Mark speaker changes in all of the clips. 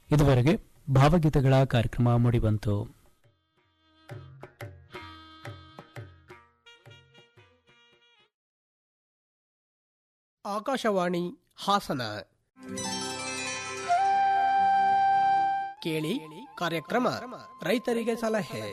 Speaker 1: ಇದುವರೆಗೆ ಭಾವಗೀತೆಗಳ ಕಾರ್ಯಕ್ರಮ ಮೂಡಿಬಂತು
Speaker 2: ಆಕಾಶವಾಣಿ ಹಾಸನ ಕೇಳಿ ಕಾರ್ಯಕ್ರಮ ರೈತರಿಗೆ ಸಲಹೆ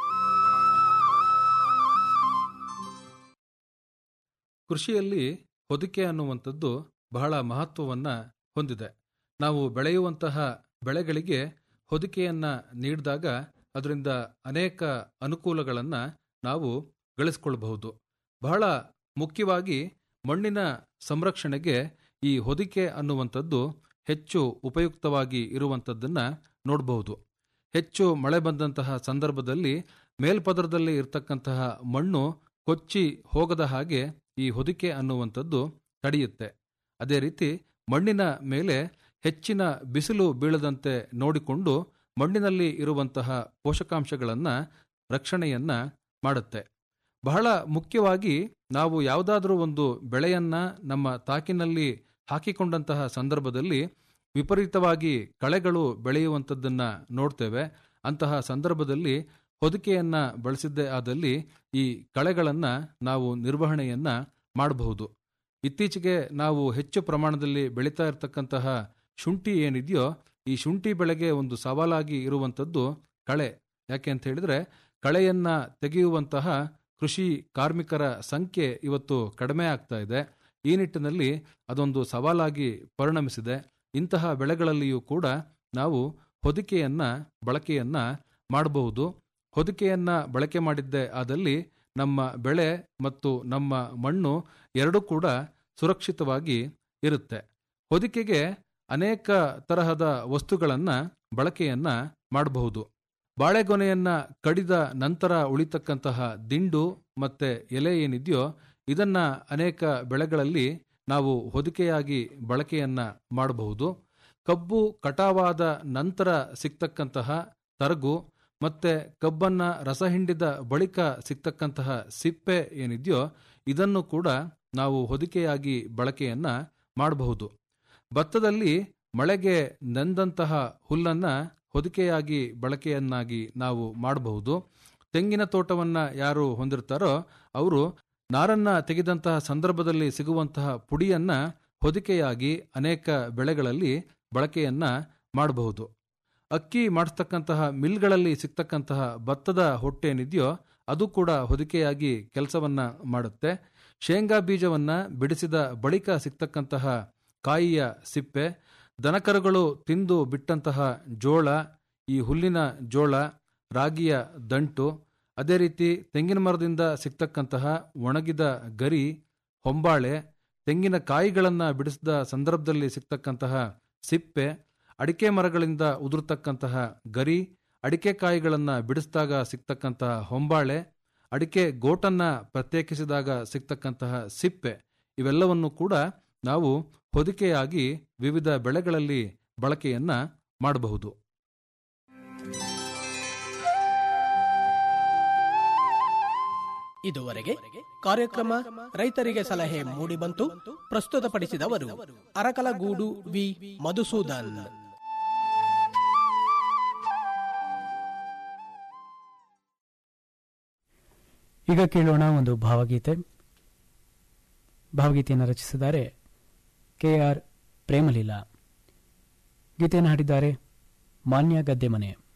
Speaker 3: ಕೃಷಿಯಲ್ಲಿ ಹೊದಿಕೆ ಅನ್ನುವಂಥದ್ದು ಬಹಳ ಮಹತ್ವವನ್ನ ಹೊಂದಿದೆ ನಾವು ಬೆಳೆಯುವಂತಹ ಬೆಳೆಗಳಿಗೆ ಹೊದಿಕೆಯನ್ನ ನೀಡಿದಾಗ ಅದರಿಂದ ಅನೇಕ ಅನುಕೂಲಗಳನ್ನ ನಾವು ಗಳಿಸ್ಕೊಳ್ಬಹುದು ಬಹಳ ಮುಖ್ಯವಾಗಿ ಮಣ್ಣಿನ ಸಂರಕ್ಷಣೆಗೆ ಈ ಹೊದಿಕೆ ಅನ್ನುವಂಥದ್ದು ಹೆಚ್ಚು ಉಪಯುಕ್ತವಾಗಿ ಇರುವಂಥದ್ದನ್ನ ನೋಡಬಹುದು ಹೆಚ್ಚು ಮಳೆ ಬಂದಂತಹ ಸಂದರ್ಭದಲ್ಲಿ ಮೇಲ್ಪದರದಲ್ಲಿ ಇರತಕ್ಕಂತಹ ಮಣ್ಣು ಕೊಚ್ಚಿ ಹೋಗದ ಹಾಗೆ ಈ ಹೊದಿಕೆ ಅನ್ನುವಂಥದ್ದು ತಡೆಯುತ್ತೆ ಅದೇ ರೀತಿ ಮಣ್ಣಿನ ಮೇಲೆ ಹೆಚ್ಚಿನ ಬಿಸಿಲು ಬೀಳದಂತೆ ನೋಡಿಕೊಂಡು ಮಣ್ಣಿನಲ್ಲಿ ಇರುವಂತಹ ಪೋಷಕಾಂಶಗಳನ್ನು ರಕ್ಷಣೆಯನ್ನ ಮಾಡುತ್ತೆ ಬಹಳ ಮುಖ್ಯವಾಗಿ ನಾವು ಯಾವುದಾದ್ರೂ ಒಂದು ಬೆಳೆಯನ್ನ ನಮ್ಮ ತಾಕಿನಲ್ಲಿ ಹಾಕಿಕೊಂಡಂತಹ ಸಂದರ್ಭದಲ್ಲಿ ವಿಪರೀತವಾಗಿ ಕಳೆಗಳು ಬೆಳೆಯುವಂಥದ್ದನ್ನ ನೋಡ್ತೇವೆ ಅಂತಹ ಸಂದರ್ಭದಲ್ಲಿ ಹೊದಿಕೆಯನ್ನ ಬಳಸಿದ್ದೇ ಆದಲ್ಲಿ ಈ ಕಳೆಗಳನ್ನ ನಾವು ನಿರ್ವಹಣೆಯನ್ನ ಮಾಡಬಹುದು ಇತ್ತೀಚೆಗೆ ನಾವು ಹೆಚ್ಚು ಪ್ರಮಾಣದಲ್ಲಿ ಬೆಳೀತಾ ಇರತಕ್ಕಂತಹ ಶುಂಠಿ ಏನಿದೆಯೋ ಈ ಶುಂಠಿ ಬೆಳೆಗೆ ಒಂದು ಸವಾಲಾಗಿ ಇರುವಂಥದ್ದು ಕಳೆ ಯಾಕೆ ಅಂತ ಹೇಳಿದ್ರೆ ಕಳೆಯನ್ನ ತೆಗೆಯುವಂತಹ ಕೃಷಿ ಕಾರ್ಮಿಕರ ಸಂಖ್ಯೆ ಇವತ್ತು ಕಡಿಮೆ ಆಗ್ತಾ ಇದೆ ಈ ನಿಟ್ಟಿನಲ್ಲಿ ಅದೊಂದು ಸವಾಲಾಗಿ ಪರಿಣಮಿಸಿದೆ ಇಂತಹ ಬೆಳೆಗಳಲ್ಲಿಯೂ ಕೂಡ ನಾವು ಹೊದಿಕೆಯನ್ನ ಬಳಕೆಯನ್ನ ಮಾಡಬಹುದು ಹೊದಿಕೆಯನ್ನ ಬಳಕೆ ಮಾಡಿದ್ದೇ ಆದಲ್ಲಿ ನಮ್ಮ ಬೆಳೆ ಮತ್ತು ನಮ್ಮ ಮಣ್ಣು ಎರಡೂ ಕೂಡ ಸುರಕ್ಷಿತವಾಗಿ ಇರುತ್ತೆ ಹೊದಿಕೆಗೆ ಅನೇಕ ತರಹದ ವಸ್ತುಗಳನ್ನ ಬಳಕೆಯನ್ನ ಮಾಡಬಹುದು ಬಾಳೆಗೊನೆಯನ್ನ ಕಡಿದ ನಂತರ ಉಳಿತಕ್ಕಂತಹ ದಿಂಡು ಮತ್ತೆ ಎಲೆ ಏನಿದೆಯೋ ಇದನ್ನ ಅನೇಕ ಬೆಳೆಗಳಲ್ಲಿ ನಾವು ಹೊದಿಕೆಯಾಗಿ ಬಳಕೆಯನ್ನ ಮಾಡಬಹುದು ಕಬ್ಬು ಕಟಾವಾದ ನಂತರ ಸಿಗ್ತಕ್ಕಂತಹ ತರಗು ಮತ್ತೆ ಕಬ್ಬನ್ನ ರಸ ಹಿಂಡಿದ ಬಳಿಕ ಸಿಗ್ತಕ್ಕಂತಹ ಸಿಪ್ಪೆ ಏನಿದೆಯೋ ಇದನ್ನು ಕೂಡ ನಾವು ಹೊದಿಕೆಯಾಗಿ ಬಳಕೆಯನ್ನ ಮಾಡಬಹುದು ಭತ್ತದಲ್ಲಿ ಮಳೆಗೆ ನೆಂದಂತಹ ಹುಲ್ಲನ್ನ ಹೊದಿಕೆಯಾಗಿ ಬಳಕೆಯನ್ನಾಗಿ ನಾವು ಮಾಡಬಹುದು ತೆಂಗಿನ ತೋಟವನ್ನ ಯಾರು ಹೊಂದಿರ್ತಾರೋ ಅವರು ನಾರನ್ನ ತೆಗೆದಂತಹ ಸಂದರ್ಭದಲ್ಲಿ ಸಿಗುವಂತಹ ಪುಡಿಯನ್ನ ಹೊದಿಕೆಯಾಗಿ ಅನೇಕ ಬೆಳೆಗಳಲ್ಲಿ ಬಳಕೆಯನ್ನ ಮಾಡಬಹುದು ಅಕ್ಕಿ ಮಾಡಿಸ್ತಕ್ಕಂತಹ ಮಿಲ್ಗಳಲ್ಲಿ ಸಿಗ್ತಕ್ಕಂತಹ ಭತ್ತದ ಹೊಟ್ಟೆನಿದೆಯೋ ಅದು ಕೂಡ ಹೊದಿಕೆಯಾಗಿ ಕೆಲಸವನ್ನ ಮಾಡುತ್ತೆ ಶೇಂಗಾ ಬೀಜವನ್ನ ಬಿಡಿಸಿದ ಬಳಿಕ ಸಿಗ್ತಕ್ಕಂತಹ ಕಾಯಿಯ ಸಿಪ್ಪೆ ದನಕರುಗಳು ತಿಂದು ಬಿಟ್ಟಂತಹ ಜೋಳ ಈ ಹುಲ್ಲಿನ ಜೋಳ ರಾಗಿಯ ದಂಟು ಅದೇ ರೀತಿ ತೆಂಗಿನ ಮರದಿಂದ ಸಿಗ್ತಕ್ಕಂತಹ ಒಣಗಿದ ಗರಿ ಹೊಂಬಾಳೆ ತೆಂಗಿನ ಕಾಯಿಗಳನ್ನು ಬಿಡಿಸಿದ ಸಂದರ್ಭದಲ್ಲಿ ಸಿಗ್ತಕ್ಕಂತಹ ಸಿಪ್ಪೆ ಅಡಿಕೆ ಮರಗಳಿಂದ ಉದುರ್ತಕ್ಕಂತಹ ಗರಿ ಅಡಿಕೆ ಕಾಯಿಗಳನ್ನು ಬಿಡಿಸಿದಾಗ ಸಿಗ್ತಕ್ಕಂತಹ ಹೊಂಬಾಳೆ ಅಡಿಕೆ ಗೋಟನ್ನ ಪ್ರತ್ಯೇಕಿಸಿದಾಗ ಸಿಗ್ತಕ್ಕಂತಹ ಸಿಪ್ಪೆ ಇವೆಲ್ಲವನ್ನು ಕೂಡ ನಾವು ಹೊದಿಕೆಯಾಗಿ ವಿವಿಧ ಬೆಳೆಗಳಲ್ಲಿ ಬಳಕೆಯನ್ನ ಮಾಡಬಹುದು
Speaker 2: ಇದುವರೆಗೆ ಕಾರ್ಯಕ್ರಮ ರೈತರಿಗೆ ಸಲಹೆ ಮೂಡಿಬಂತು ಪ್ರಸ್ತುತಪಡಿಸಿದವರು ಅರಕಲಗೂಡು ವಿ ಮಧುಸೂದನ್
Speaker 1: ಈಗ ಕೇಳೋಣ ಒಂದು ಭಾವಗೀತೆ ಭಾವಗೀತೆಯನ್ನು ರಚಿಸಿದ್ದಾರೆ ಕೆ ಆರ್ ಪ್ರೇಮಲೀಲಾ ಗೀತೆಯನ್ನು ಹಾಡಿದ್ದಾರೆ ಮಾನ್ಯ ಗದ್ದೆಮನೆ